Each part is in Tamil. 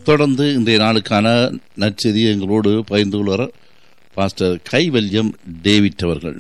தொடர்ந்து இன்றைய நாளுக்கான நற்செய்தியை எங்களோடு பகிர்ந்து கொள்வார் பாஸ்டர் கைவல்யம் டேவிட் அவர்கள்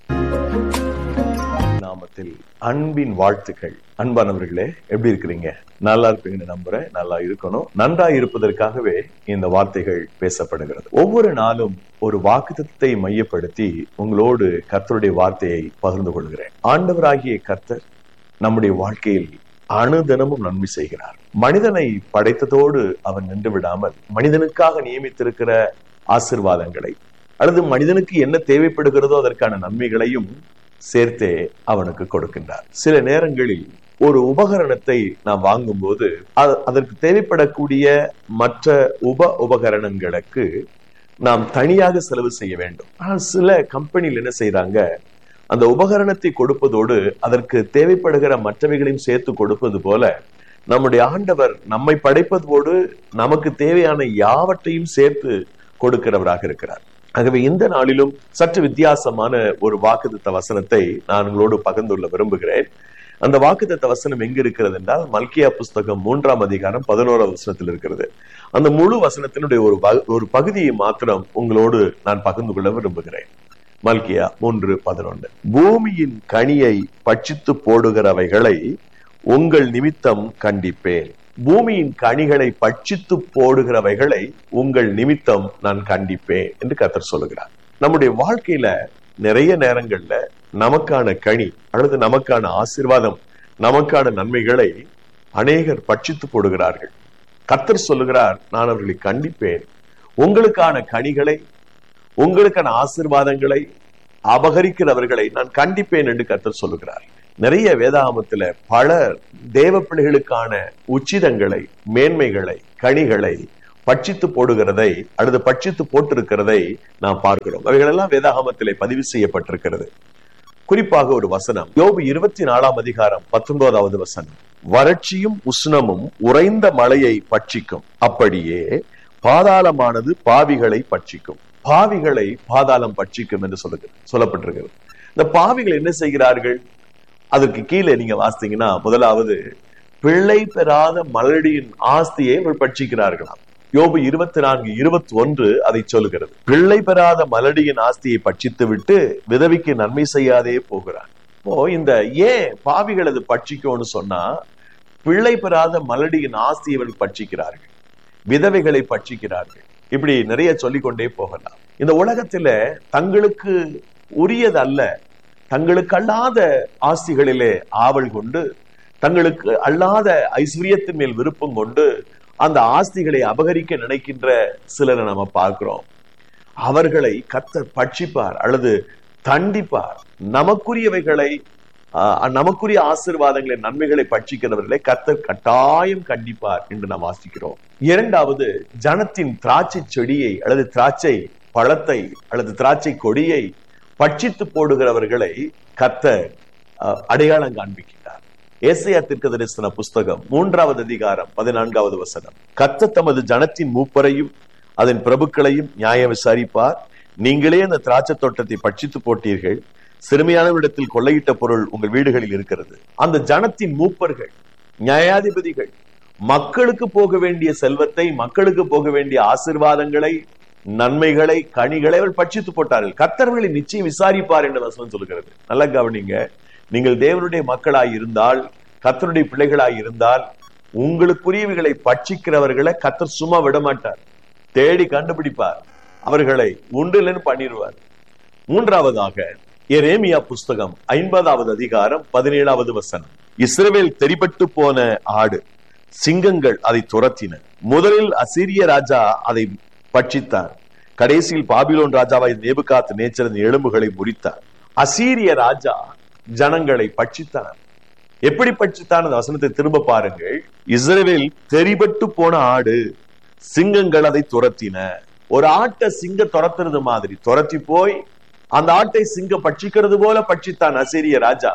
நாமத்தில் அன்பின் வாழ்த்துக்கள் அன்பானவர்களே எப்படி இருக்கிறீங்க நல்லா இருப்பீங்கன்னு நம்புறேன் நல்லா இருக்கணும் நன்றா இருப்பதற்காகவே இந்த வார்த்தைகள் பேசப்படுகிறது ஒவ்வொரு நாளும் ஒரு வாக்குத்தத்தை மையப்படுத்தி உங்களோடு கர்த்தருடைய வார்த்தையை பகிர்ந்து கொள்கிறேன் ஆண்டவராகிய கர்த்தர் நம்முடைய வாழ்க்கையில் அணுதினமும் நன்மை செய்கிறார் மனிதனை படைத்ததோடு அவன் நின்று விடாமல் மனிதனுக்காக நியமித்திருக்கிற ஆசிர்வாதங்களை அல்லது மனிதனுக்கு என்ன தேவைப்படுகிறதோ அதற்கான நன்மைகளையும் சேர்த்தே அவனுக்கு கொடுக்கின்றார் சில நேரங்களில் ஒரு உபகரணத்தை நாம் வாங்கும்போது அதற்கு தேவைப்படக்கூடிய மற்ற உப உபகரணங்களுக்கு நாம் தனியாக செலவு செய்ய வேண்டும் ஆனால் சில கம்பெனியில் என்ன செய்யறாங்க அந்த உபகரணத்தை கொடுப்பதோடு அதற்கு தேவைப்படுகிற மற்றவைகளையும் சேர்த்து கொடுப்பது போல நம்முடைய ஆண்டவர் நம்மை படைப்பதோடு நமக்கு தேவையான யாவற்றையும் சேர்த்து கொடுக்கிறவராக இருக்கிறார் ஆகவே இந்த நாளிலும் சற்று வித்தியாசமான ஒரு வாக்குத்த வசனத்தை நான் உங்களோடு பகிர்ந்துள்ள விரும்புகிறேன் அந்த வாக்குத்த வசனம் எங்க இருக்கிறது என்றால் மல்கியா புஸ்தகம் மூன்றாம் அதிகாரம் பதினோராம் வசனத்தில் இருக்கிறது அந்த முழு வசனத்தினுடைய ஒரு ஒரு பகுதியை மாத்திரம் உங்களோடு நான் பகிர்ந்து கொள்ள விரும்புகிறேன் மல்கியா மூன்று பதினொன்று பூமியின் கனியை பட்சித்து போடுகிறவைகளை உங்கள் நிமித்தம் கண்டிப்பேன் பூமியின் கனிகளை பட்சித்து போடுகிறவைகளை உங்கள் நிமித்தம் நான் கண்டிப்பேன் என்று கத்தர் சொல்லுகிறார் நம்முடைய வாழ்க்கையில நிறைய நேரங்கள்ல நமக்கான கனி அல்லது நமக்கான ஆசிர்வாதம் நமக்கான நன்மைகளை அநேகர் பட்சித்து போடுகிறார்கள் கத்தர் சொல்லுகிறார் நான் அவர்களை கண்டிப்பேன் உங்களுக்கான கனிகளை உங்களுக்கான ஆசிர்வாதங்களை அபகரிக்கிறவர்களை நான் கண்டிப்பேன் என்று கத்தர் சொல்லுகிறார் நிறைய வேதாகமத்துல பல தேவ பிள்ளைகளுக்கான உச்சிதங்களை மேன்மைகளை கனிகளை பட்சித்து போடுகிறதை அல்லது பட்சித்து போட்டிருக்கிறதை நாம் பார்க்கிறோம் அவைகளெல்லாம் வேதாகமத்திலே பதிவு செய்யப்பட்டிருக்கிறது குறிப்பாக ஒரு வசனம் யோபு இருபத்தி நாலாம் அதிகாரம் பத்தொன்பதாவது வசனம் வறட்சியும் உஷ்ணமும் உறைந்த மழையை பட்சிக்கும் அப்படியே பாதாளமானது பாவிகளை பட்சிக்கும் பாவிகளை பாதாளம் பட்சிக்கும் என்று சொல்லுங்க சொல்லப்பட்டிருக்கிறது இந்த பாவிகள் என்ன செய்கிறார்கள் அதற்கு கீழே நீங்க வாசித்தீங்கன்னா முதலாவது பிள்ளை பெறாத மலடியின் ஆஸ்தியை இவர்கள் பட்சிக்கிறார்களாம் யோபு இருபத்தி நான்கு இருபத்தி ஒன்று அதை சொல்லுகிறது பிள்ளை பெறாத மலடியின் ஆஸ்தியை பட்சித்து விட்டு விதவிக்கு நன்மை செய்யாதே போகிறான் இப்போ இந்த ஏன் பாவிகள் அது பட்சிக்கும்னு சொன்னா பிள்ளை பெறாத மலடியின் ஆஸ்தியை இவர்கள் பட்சிக்கிறார்கள் விதவைகளை பட்சிக்கிறார்கள் இப்படி நிறைய சொல்லிக்கொண்டே போகலாம் இந்த உலகத்துல தங்களுக்கு உரியது அல்ல தங்களுக்கு அல்லாத ஆஸ்திகளிலே ஆவல் கொண்டு தங்களுக்கு அல்லாத ஐஸ்வர்யத்தின் மேல் விருப்பம் கொண்டு அந்த ஆஸ்திகளை அபகரிக்க நினைக்கின்ற சிலரை நம்ம பார்க்கிறோம் அவர்களை கத்தர் பட்சிப்பார் அல்லது தண்டிப்பார் நமக்குரியவைகளை நமக்குரிய ஆசிர்வாதங்களை நன்மைகளை பட்சிக்கிறவர்களை கத்தர் கட்டாயம் கண்டிப்பார் என்று நாம் வாசிக்கிறோம் இரண்டாவது ஜனத்தின் திராட்சை செடியை அல்லது திராட்சை பழத்தை அல்லது திராட்சை கொடியை பட்சித்து போடுகிறவர்களை கத்தர் அடையாளம் காண்பிக்கின்றார் ஏசையா திர்க்க தரிசன புஸ்தகம் மூன்றாவது அதிகாரம் பதினான்காவது வசனம் கத்த தமது ஜனத்தின் மூப்பரையும் அதன் பிரபுக்களையும் நியாயம் விசாரிப்பார் நீங்களே அந்த திராட்சை தோட்டத்தை பட்சித்து போட்டீர்கள் சிறுமியானவரிடத்தில் கொள்ளையிட்ட பொருள் உங்கள் வீடுகளில் இருக்கிறது அந்த ஜனத்தின் மூப்பர்கள் நியாயாதிபதிகள் மக்களுக்கு போக வேண்டிய செல்வத்தை மக்களுக்கு போக வேண்டிய ஆசிர்வாதங்களை நன்மைகளை கனிகளை அவள் பட்சித்து போட்டார்கள் கத்தர்களை நிச்சயம் விசாரிப்பார் என்று வசனம் சொல்லுகிறது நல்ல கவனிங்க நீங்கள் தேவனுடைய மக்களாய் இருந்தால் கத்தருடைய பிள்ளைகளாய் இருந்தால் உங்களுக்குரியவைகளை பட்சிக்கிறவர்களை கத்தர் சும்மா விட மாட்டார் தேடி கண்டுபிடிப்பார் அவர்களை உண்டிலன்னு பண்ணிடுவார் மூன்றாவதாக எரேமியா புஸ்தகம் ஐம்பதாவது அதிகாரம் பதினேழாவது வசனம் இஸ்ரவேல் தெரிபட்டு போன ஆடு சிங்கங்கள் அதை துரத்தின முதலில் அசிரிய ராஜா அதை பட்சித்தார் கடைசியில் பாபிலோன் ராஜாவாய் நேபுகாத் நேச்சரன் எலும்புகளை முறித்தார் அசீரிய ராஜா ஜனங்களை பட்சித்தார் எப்படி பட்சித்தான் அந்த வசனத்தை திரும்ப பாருங்கள் இஸ்ரேவேல் தெரிபட்டு போன ஆடு சிங்கங்கள் அதை துரத்தின ஒரு ஆட்டை சிங்க துரத்துறது மாதிரி துரத்தி போய் அந்த ஆட்டை சிங்க பட்சிக்கிறது போல பட்சித்தான் அசீரிய ராஜா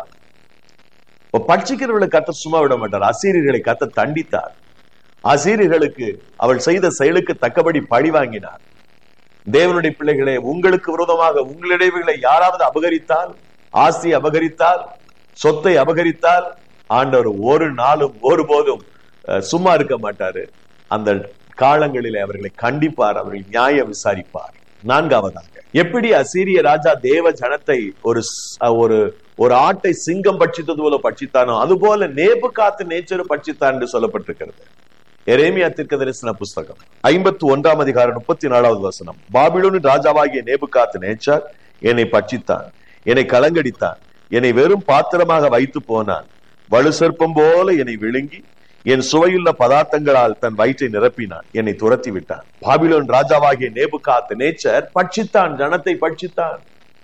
இப்ப பட்சிக்கிறவர்களை கத்த சும்மா விட மாட்டார் அசீரியர்களை கத்த தண்டித்தார் அசீரியர்களுக்கு அவள் செய்த செயலுக்கு தக்கபடி பழி வாங்கினார் தேவனுடைய பிள்ளைகளே உங்களுக்கு விரோதமாக உங்களிடையவைகளை யாராவது அபகரித்தால் ஆஸ்தி அபகரித்தால் சொத்தை அபகரித்தால் ஆண்டவர் ஒரு நாளும் ஒருபோதும் அஹ், சும்மா இருக்க மாட்டாரு அந்த காலங்களிலே அவர்களை கண்டிப்பார் அவர்களை நியாயம் விசாரிப்பார் நான்காவதாக எப்படி அசீரிய ராஜா தேவ ஜனத்தை ஒரு ஸ்- ஒரு ஒரு ஆட்டை சிங்கம் பட்சித்தது போல பட்சித்தானோ அதுபோல நேபு காத்து நேச்சரு பட்சித்தான் என்று சொல்லப்பட்டிருக்கிறது எரேமியா தீர்க்க தரிசன புஸ்தகம் ஐம்பத்தி ஒன்றாம் அதிகாரம் முப்பத்தி நாலாவது வசனம் பாபிலோனின் ராஜாவாகிய நேபுகாத்து நேச்சார் என்னை பட்சித்தான் என்னை கலங்கடித்தான் என்னை வெறும் பாத்திரமாக வைத்து போனான் வலு சர்ப்பம் போல என்னை விழுங்கி என் சுவையுள்ள பதார்த்தங்களால் தன் வயிற்றை நிரப்பினான் என்னை துரத்தி விட்டான் பாபிலோன் ராஜாவாகிய நேபுகாத்து நேச்சர் பட்சித்தான் ஜனத்தை பட்சித்தான்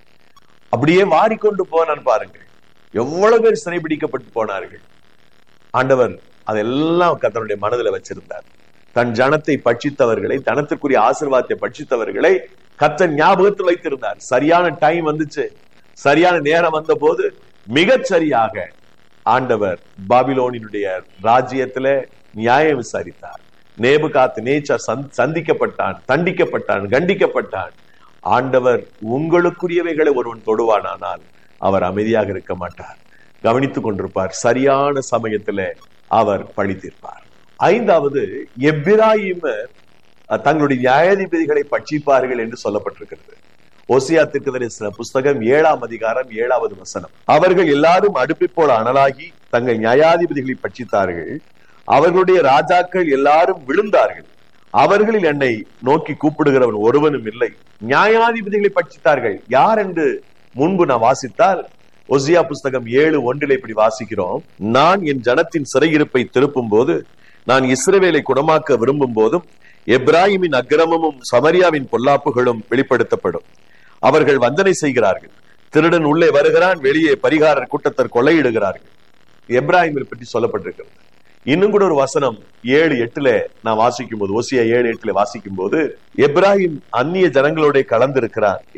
அப்படியே வாரிக்கொண்டு போனான் பாருங்கள் எவ்வளவு பேர் சிறைபிடிக்கப்பட்டு போனார்கள் ஆண்டவர் அதெல்லாம் கர்த்தருடைய மனதில் வச்சிருந்தார் தன் ஜனத்தை பட்சித்தவர்களை தனத்திற்குரிய ஆசீர்வாதத்தை பட்சித்தவர்களை கர்த்தர் ஞாபகத்தில் வைத்திருந்தார் சரியான டைம் வந்துச்சு சரியான நேரம் வந்த போது மிகச் சரியாக ஆண்டவர் பாபிலோனினுடைய ராஜ்யத்துல நியாயம் விசாரித்தார் நேபுகாத்து நேச்சர் சந்த்- சந்திக்கப்பட்டான் தண்டிக்கப்பட்டான் கண்டிக்கப்பட்டான் ஆண்டவர் உங்களுக்குரியவைகளை ஒருவன் தொடுவானானால் அவர் அமைதியாக இருக்க மாட்டார் கவனித்துக் கொண்டிருப்பார் சரியான சமயத்துல அவர் பழி தீர்ப்பார் ஐந்தாவது எப்பிராயிமர் அஹ், தங்களுடைய நியாயாதிபதிகளை பட்சிப்பார்கள் என்று சொல்லப்பட்டிருக்கிறது ஓசியா தீர்க்கதரிசன புஸ்தகம் ஏழாம் அதிகாரம் ஏழாவது வசனம் அவர்கள் எல்லாரும் அடுப்பை போல அனலாகி தங்கள் நியாயாதிபதிகளை பட்சித்தார்கள் அவர்களுடைய ராஜாக்கள் எல்லாரும் விழுந்தார்கள் அவர்களில் என்னை நோக்கி கூப்பிடுகிறவன் ஒருவனும் இல்லை நியாயாதிபதிகளை பட்சித்தார்கள் யார் என்று முன்பு நான் வாசித்தால் ஒசியா புஸ்தகம் ஏழு ஒன்றில் இப்படி வாசிக்கிறோம் நான் என் ஜனத்தின் சிறையிருப்பை திருப்பும் போது நான் இஸ்ரவேலை குணமாக்க விரும்பும் போதும் எப்ராஹிமின் அக்கிரமமும் சமரியாவின் பொல்லாப்புகளும் வெளிப்படுத்தப்படும் அவர்கள் வந்தனை செய்கிறார்கள் திருடன் உள்ளே வருகிறான் வெளியே பரிகாரர் கூட்டத்தர் கொள்ளையிடுகிறார்கள் எப்ராஹிமை பற்றி சொல்லப்பட்டிருக்கிறது இன்னும் கூட ஒரு வசனம் ஏழு எட்டுல நான் வாசிக்கும் போது ஓசியா ஏழு எட்டுல வாசிக்கும் போது எப்ராஹிம் அந்நிய ஜனங்களோட கலந்திருக்கிறார்